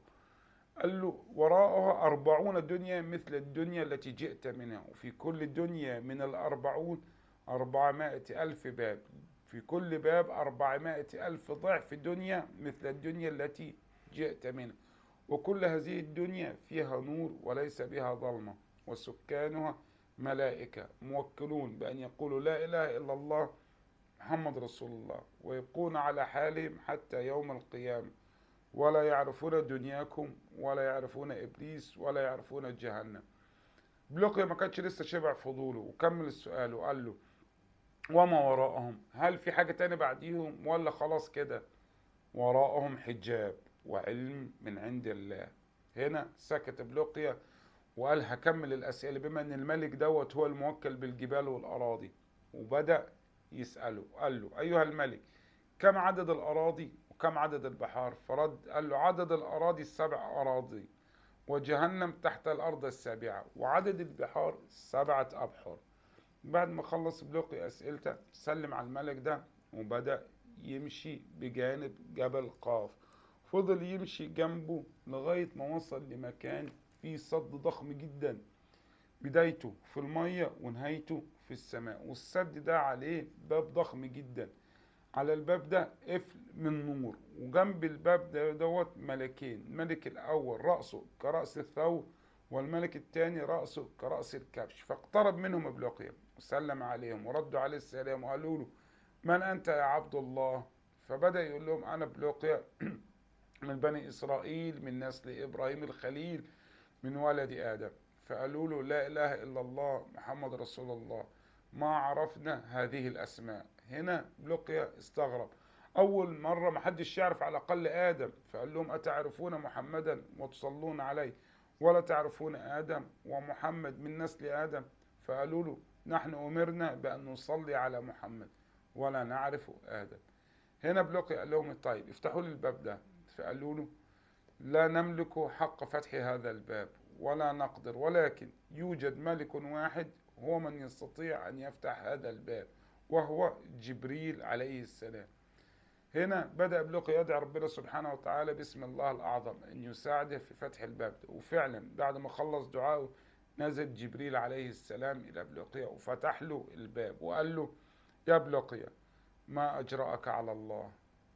قال له وراءها أربعون دنيا مثل الدنيا التي جئت منها وفي كل دنيا من الأربعون أربعمائة ألف باب في كل باب أربعمائة ألف ضعف دنيا مثل الدنيا التي جئت منها وكل هذه الدنيا فيها نور وليس بها ظلمة وسكانها ملائكة موكلون بأن يقولوا لا إله إلا الله محمد رسول الله ويبقون على حالهم حتى يوم القيامة ولا يعرفون دنياكم ولا يعرفون إبليس ولا يعرفون جهنم بلوقيا ما كانش لسه شبع فضوله وكمل السؤال وقال له وما وراءهم هل في حاجة تاني بعديهم ولا خلاص كده وراءهم حجاب وعلم من عند الله هنا سكت بلوقيا وقال هكمل الأسئلة بما أن الملك دوت هو الموكل بالجبال والأراضي وبدأ يسأله قال له أيها الملك كم عدد الأراضي وكم عدد البحار فرد قال له عدد الأراضي السبع أراضي وجهنم تحت الأرض السابعة وعدد البحار سبعة أبحر بعد ما خلص بلوقي أسئلته سلم على الملك ده وبدأ يمشي بجانب جبل قاف فضل يمشي جنبه لغاية ما وصل لمكان فيه صد ضخم جدا بدايته في المية ونهايته في السماء والسد ده عليه باب ضخم جدا على الباب ده قفل من نور وجنب الباب ده دوت ملكين الملك الأول رأسه كرأس الثور والملك الثاني رأسه كرأس الكبش فاقترب منهم ابلقيا وسلم عليهم وردوا عليه السلام وقالوا له من أنت يا عبد الله فبدأ يقول لهم أنا بلقيا من بني إسرائيل من نسل إبراهيم الخليل من ولد آدم فقالوا له لا إله إلا الله محمد رسول الله ما عرفنا هذه الأسماء هنا بلقيا استغرب أول مرة ما حدش يعرف على الأقل آدم فقال لهم أتعرفون محمدا وتصلون عليه ولا تعرفون آدم ومحمد من نسل آدم فقالوا له نحن أمرنا بأن نصلي على محمد ولا نعرف آدم هنا بلقي قال لهم طيب افتحوا لي الباب ده فقالوا له لا نملك حق فتح هذا الباب ولا نقدر ولكن يوجد ملك واحد هو من يستطيع أن يفتح هذا الباب وهو جبريل عليه السلام هنا بدأ بلقي يدعي ربنا سبحانه وتعالى باسم الله الأعظم أن يساعده في فتح الباب ده وفعلا بعد ما خلص دعائه نزل جبريل عليه السلام إلى بلقيا وفتح له الباب وقال له يا بلقيا ما أجرأك على الله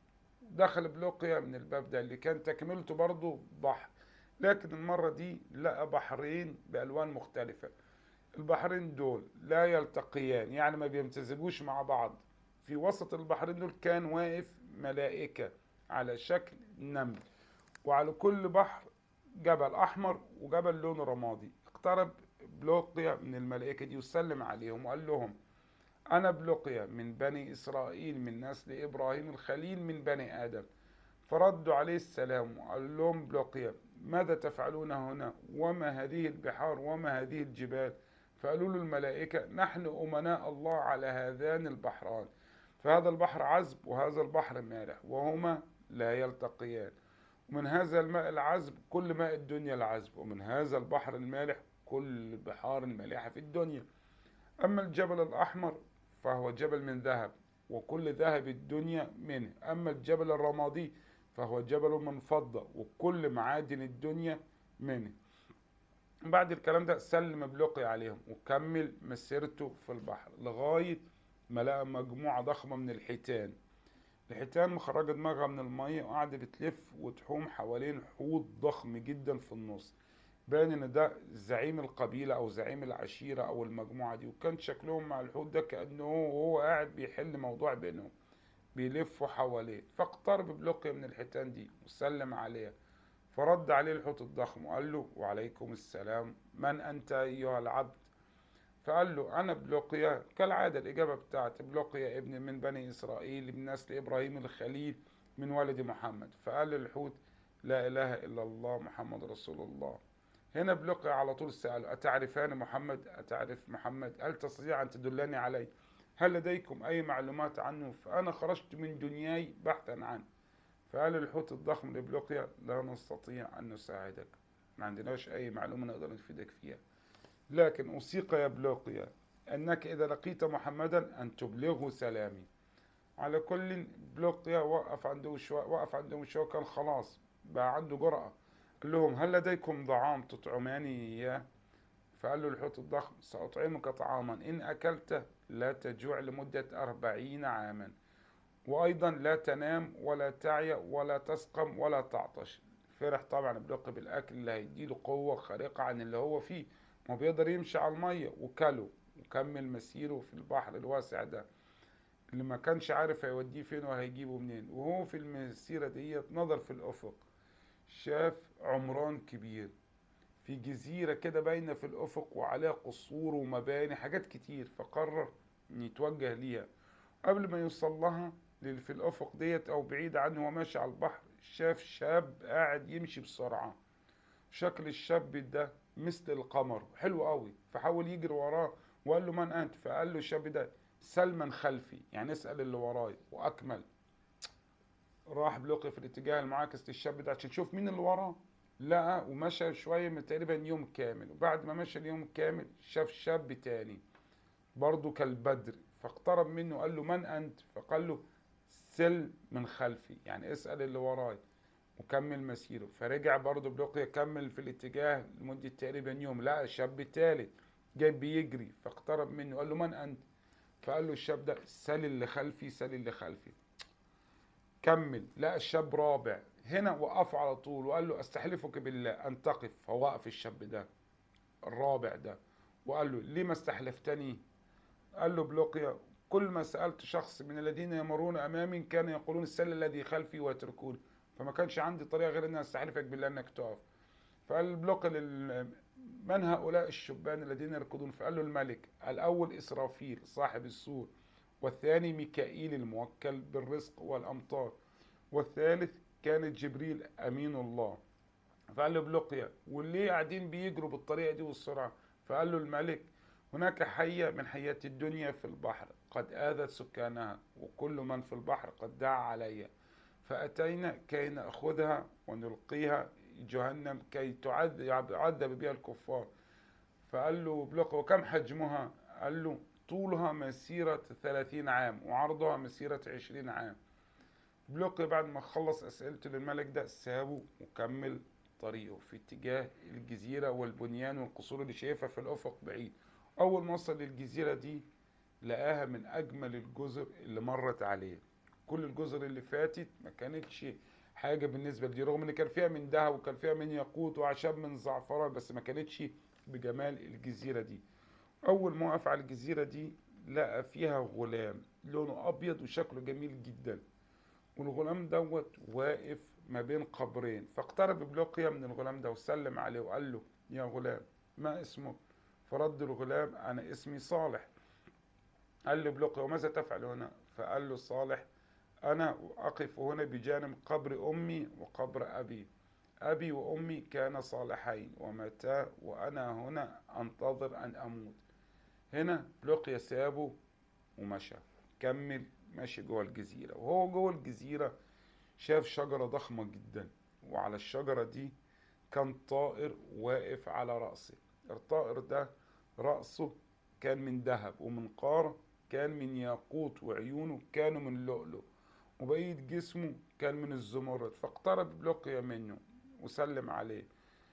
دخل بلقيا من الباب ده اللي كان تكملته برضه بحر لكن المرة دي لقى بحرين بألوان مختلفة البحرين دول لا يلتقيان يعني ما بيمتزجوش مع بعض في وسط البحرين دول كان واقف ملائكة على شكل نمل وعلى كل بحر جبل أحمر وجبل لون رمادي اقترب بلوقيا من الملائكة دي وسلم عليهم وقال لهم أنا بلقيا من بني إسرائيل من نسل إبراهيم الخليل من بني آدم فردوا عليه السلام وقال لهم بلقيا ماذا تفعلون هنا وما هذه البحار وما هذه الجبال فقالوا له الملائكة نحن أمناء الله على هذان البحران فهذا البحر عذب وهذا البحر مالح وهما لا يلتقيان ومن هذا الماء العذب كل ماء الدنيا العذب ومن هذا البحر المالح كل البحار المالحة في الدنيا أما الجبل الأحمر فهو جبل من ذهب وكل ذهب الدنيا منه أما الجبل الرمادي فهو جبل من فضة وكل معادن الدنيا منه بعد الكلام ده سلم بلقي عليهم وكمل مسيرته في البحر لغاية ما لقى مجموعة ضخمة من الحيتان الحيتان مخرجة دماغها من المية وقاعدة بتلف وتحوم حوالين حوض ضخم جدا في النص باين ان ده زعيم القبيلة او زعيم العشيرة او المجموعة دي وكان شكلهم مع الحوت ده كأنه وهو قاعد بيحل موضوع بينهم بيلفوا حواليه فاقترب بلقيا من الحيتان دي وسلم عليها فرد عليه الحوت الضخم وقال له وعليكم السلام من أنت أيها العبد فقال له أنا بلقيا كالعادة الإجابة بتاعتي بلقيا ابن من بني إسرائيل من نسل إبراهيم الخليل من ولد محمد فقال للحوت لا إله إلا الله محمد رسول الله هنا بلقيا على طول سأله أتعرفان محمد أتعرف محمد هل تستطيع أن تدلني عليه هل لديكم أي معلومات عنه فأنا خرجت من دنياي بحثا عنه فقال الحوت الضخم لبلقيا لا نستطيع أن نساعدك ما عندناش أي معلومة نقدر نفيدك فيها لكن أوصيك يا بلقيا أنك إذا لقيت محمدا أن تبلغه سلامي على كل بلقيا وقف عنده شوية وقف عندهم شوية كان خلاص بقى عنده جرأة قال لهم هل لديكم طعام تطعماني إياه فقال له الحوت الضخم سأطعمك طعاما إن أكلت لا تجوع لمدة أربعين عاما وأيضا لا تنام ولا تعيا ولا تسقم ولا تعطش فرح طبعا بلقي بالأكل اللي هيديله قوة خارقة عن اللي هو فيه ما بيقدر يمشي على المية وكله وكمل مسيره في البحر الواسع ده اللي ما كانش عارف هيوديه فين وهيجيبه منين وهو في المسيرة ديت نظر في الأفق شاف عمران كبير في جزيرة كده باينة في الأفق وعليها قصور ومباني حاجات كتير فقرر إن يتوجه ليها قبل ما يوصل لها للي في الأفق ديت أو بعيد عنه وماشي على البحر شاف شاب قاعد يمشي بسرعة شكل الشاب ده مثل القمر حلو قوي فحاول يجري وراه وقال له من أنت فقال له الشاب ده سلما خلفي يعني اسأل اللي وراي وأكمل راح بلقي في الاتجاه المعاكس للشاب ده عشان يشوف مين اللي وراه لقى ومشى شوية من تقريبا يوم كامل وبعد ما مشى اليوم كامل شاف شاب تاني برضه كالبدر فاقترب منه قال له من أنت فقال له سل من خلفي يعني اسأل اللي وراي وكمل مسيره فرجع برضه بلقيا كمل في الاتجاه لمدة تقريبا يوم لقى شاب تالت جاي بيجري فاقترب منه قال له من أنت فقال له الشاب ده سل اللي خلفي سل اللي خلفي كمل لقى الشاب رابع هنا وقفه على طول وقال له استحلفك بالله ان تقف فوقف الشاب ده الرابع ده وقال له لما استحلفتني قال له بلقيا كل ما سألت شخص من الذين يمرون أمامي كانوا يقولون السل الذي خلفي ويتركون فما كانش عندي طريقة غير أن أستحلفك بالله أنك تقف فقال بلقي لل... من هؤلاء الشبان الذين يركضون فقال له الملك الأول إسرافيل صاحب السور والثاني ميكائيل الموكل بالرزق والأمطار والثالث كانت جبريل أمين الله فقال له بلقيا والليه قاعدين بيجروا بالطريقة دي والسرعة فقال له الملك هناك حية من حيات الدنيا في البحر قد آذت سكانها وكل من في البحر قد دعا علي فأتينا كي نأخذها ونلقيها جهنم كي تعذب يعذب بها الكفار فقال له بلقيا وكم حجمها قال له طولها مسيرة ثلاثين عام وعرضها مسيرة عشرين عام بلقي بعد ما خلص أسئلته للملك ده سابه وكمل طريقه في اتجاه الجزيرة والبنيان والقصور اللي شايفها في الأفق بعيد أول ما وصل للجزيرة دي لقاها من أجمل الجزر اللي مرت عليه كل الجزر اللي فاتت ما كانتش حاجة بالنسبة لدي رغم إن كان فيها من ذهب وكان فيها من ياقوت وأعشاب من زعفران بس ما كانتش بجمال الجزيرة دي أول ما وقف على الجزيرة دي لقى فيها غلام لونه أبيض وشكله جميل جدا والغلام دوت واقف ما بين قبرين فاقترب بلقيا من الغلام ده وسلم عليه وقال له يا غلام ما اسمك فرد الغلام أنا اسمي صالح قال له بلقيا وماذا تفعل هنا فقال له صالح أنا أقف هنا بجانب قبر أمي وقبر أبي أبي وأمي كانا صالحين وماتا وأنا هنا أنتظر أن أموت هنا بلقيا سابه ومشى كمل ماشي جوه الجزيرة وهو جوه الجزيرة شاف شجرة ضخمة جدا وعلى الشجرة دي كان طائر واقف على رأسه الطائر ده رأسه كان من ذهب ومنقاره كان من ياقوت وعيونه كانوا من لؤلؤ وبقية جسمه كان من الزمرد فاقترب بلقيا منه وسلم عليه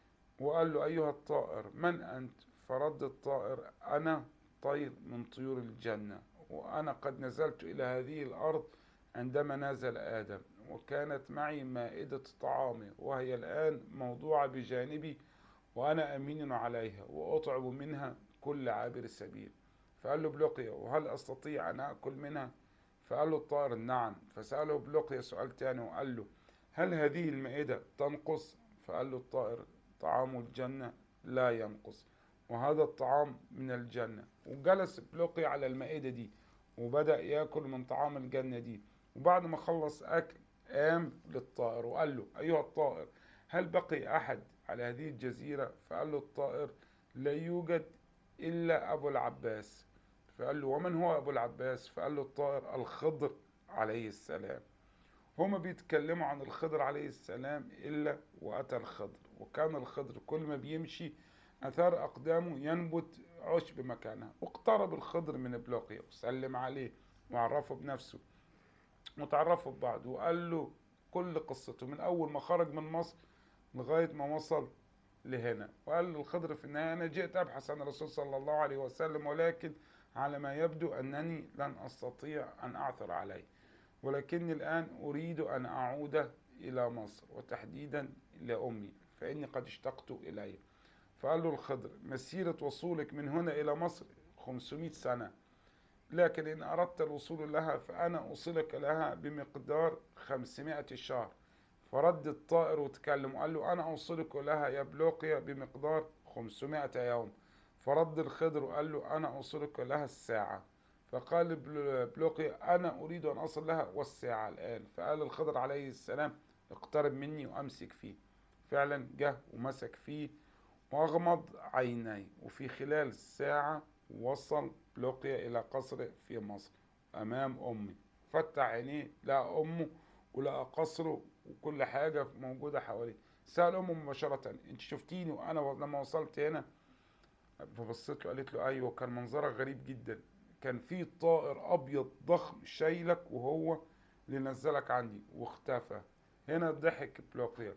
وقال له أيها الطائر من أنت فرد الطائر أنا طير من طيور الجنة وأنا قد نزلت إلى هذه الأرض عندما نزل آدم وكانت معي مائدة طعامي وهي الآن موضوعة بجانبي وأنا أمين عليها وأطعم منها كل عابر سبيل فقال له بلقيا وهل أستطيع أن أكل منها فقال له الطائر نعم فسأله بلقيا سؤال تاني وقال له هل هذه المائدة تنقص فقال له الطائر طعام الجنة لا ينقص وهذا الطعام من الجنة وجلس بلقي على المائدة دي وبدأ ياكل من طعام الجنة دي وبعد ما خلص أكل قام للطائر وقال له أيها الطائر هل بقي أحد على هذه الجزيرة فقال له الطائر لا يوجد إلا أبو العباس فقال له ومن هو أبو العباس فقال له الطائر الخضر عليه السلام هما بيتكلموا عن الخضر عليه السلام إلا وأتى الخضر وكان الخضر كل ما بيمشي أثار أقدامه ينبت عشب مكانها واقترب الخضر من بلوقيا وسلم عليه وعرفه بنفسه وتعرفوا ببعض وقال له كل قصته من أول ما خرج من مصر لغاية ما وصل لهنا وقال للخضر في النهاية أنا جئت أبحث عن الرسول صلى الله عليه وسلم ولكن على ما يبدو أنني لن أستطيع أن أعثر عليه ولكني الآن أريد أن أعود إلى مصر وتحديدا إلى أمي فإني قد اشتقت إليه فقال له الخضر مسيرة وصولك من هنا إلى مصر 500 سنة لكن إن أردت الوصول لها فأنا أوصلك لها بمقدار 500 شهر فرد الطائر وتكلم وقال له أنا أوصلك لها يا بلوقيا بمقدار 500 يوم فرد الخضر وقال له أنا أوصلك لها الساعة فقال بلوقيا أنا أريد أن أصل لها والساعة الآن فقال الخضر عليه السلام اقترب مني وأمسك فيه فعلا جه ومسك فيه وأغمض عيني وفي خلال ساعة وصل بلوقيا إلى قصر في مصر أمام أمي فتح عينيه لقى أمه ولقى قصره وكل حاجة موجودة حواليه سأل أمه مباشرة أنت شفتيني وأنا لما وصلت هنا فبصيت له قالت له أيوه كان منظرك غريب جدا كان في طائر أبيض ضخم شايلك وهو اللي نزلك عندي واختفى هنا ضحك بلوقيا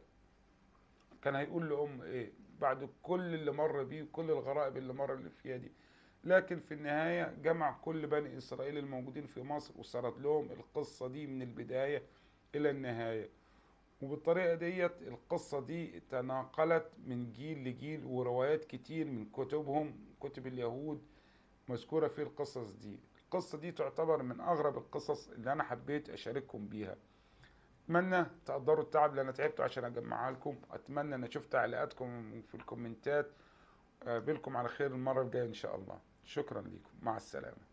كان هيقول لأم إيه بعد كل اللي مر بيه وكل الغرائب اللي مر اللي فيها دي لكن في النهاية جمع كل بني إسرائيل الموجودين في مصر وسرد لهم القصة دي من البداية إلى النهاية وبالطريقة ديت القصة دي تناقلت من جيل لجيل وروايات كتير من كتبهم كتب اليهود مذكورة في القصص دي القصة دي تعتبر من أغرب القصص اللي أنا حبيت أشارككم بيها أتمنى تقدروا التعب اللي أنا تعبته عشان أجمعها لكم أتمنى أن أشوف تعليقاتكم في الكومنتات أقابلكم على خير المرة الجاية إن شاء الله شكرا لكم مع السلامة